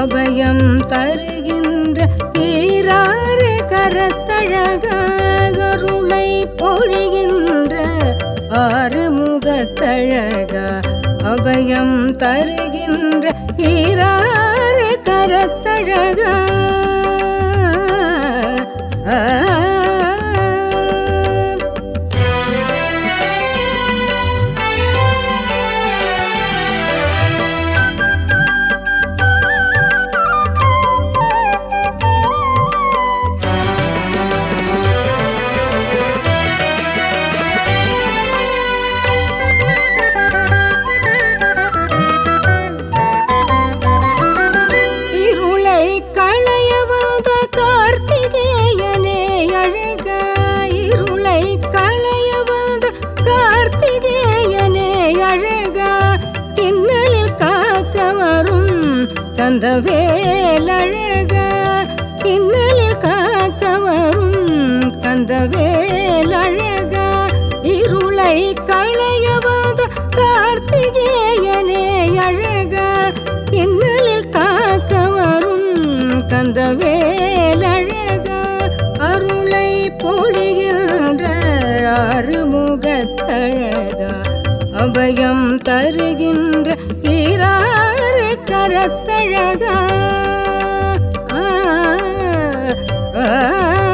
அபயம் தருகின்ற ஈராறு கரத்தழக அருளை பொழிகின்ற ஆறுமுகத்தழக அபயம் தருகின்ற ஈராறு கரத்தழக ஆ இருளை களைய வந்த கார்த்திகேயனே அழக இருளை களைய வந்த கார்த்திகேயனே அழக இன்னலில் காக்க வரும் கந்தவேலழக இன்னலில் காக்க வரும் கந்தவேலழக இருளை களைய வந்த கார்த்திகேயனே அழக இன்னலில் காக்க வரும் கந்தவேலழக அருளை பொழிகின்ற அருமுகத்தழக அபயம் தருகின்ற ஈராறு கரத்தழக ஆ, ஆ, ஆ.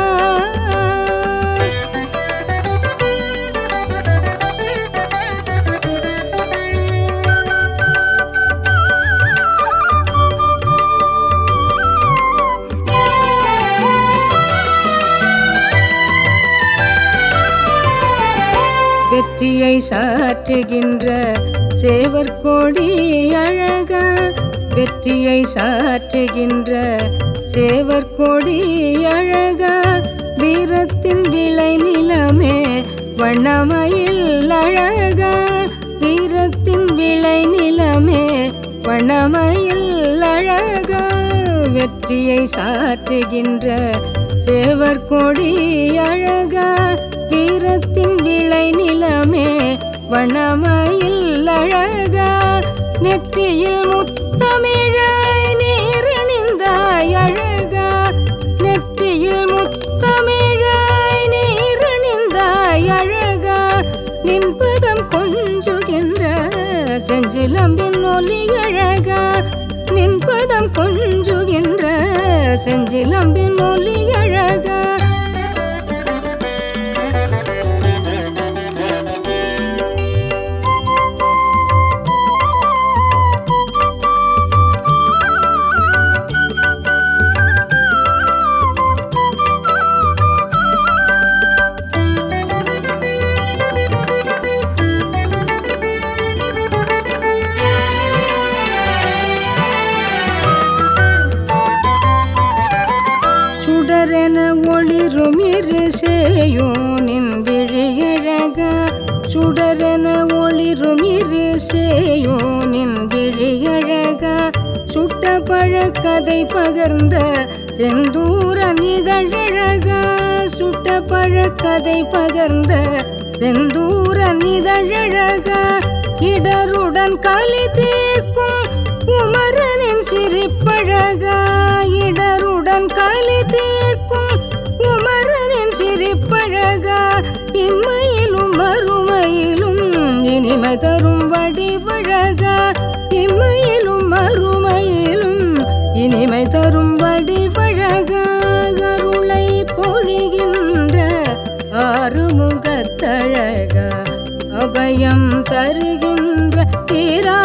வெற்றியை சாற்றுகின்ற சேவற்கொடி அழக வெற்றியை சாற்றுகின்ற சேவற்கொடி அழக வீரத்தின் விளை நிலமே வண்ணமயில் அழக வீரத்தின் விளை நிலமே வண்ணமயில் அழக வெற்றியை சாற்றுகின்ற சேவற்கொடி அழக வீரத்தின் விளை நிலமே வண்ணமயில் அழக நெற்றியில் முத்தமிழாய் நீரணிந்தாய் அழக நெற்றியில் முத்தமிழாய் நீரணிந்தாய் அழக நின்பதம் கொஞ்சுகின்ற செஞ்சிலம்பின் ஒலி அழக நின்பதம் கொஞ்சுகின்ற செஞ்சிலம்பின் ஒலி அழக சுடரென ஒளிரும் இரு சேயோனின் விழியழக சுடரென ஒளிரும் இரு சேயோனின் விழியழக சுட்ட பழக்கதை பகர்ந்த செந்தூரன் இதழழக சுட்ட பழக்கதை பகர்ந்த செந்தூரன் இதழழக இடருடன் கலி தீர்க்கும் குமரனின் சிரிப்பழக இடருடன் கலி தீர்க்கும் குமரனின் சிரிப்பழக இம்மையிலும் மறுமையிலும் இனிமை தரும் வடிவழக இம்மையிலும் மறுமையிலும் இனிமை தரும் வடிவழக அருளை பொழிகின்ற ஆறுமுகத்தழக அபயம் தருகின்ற தீரா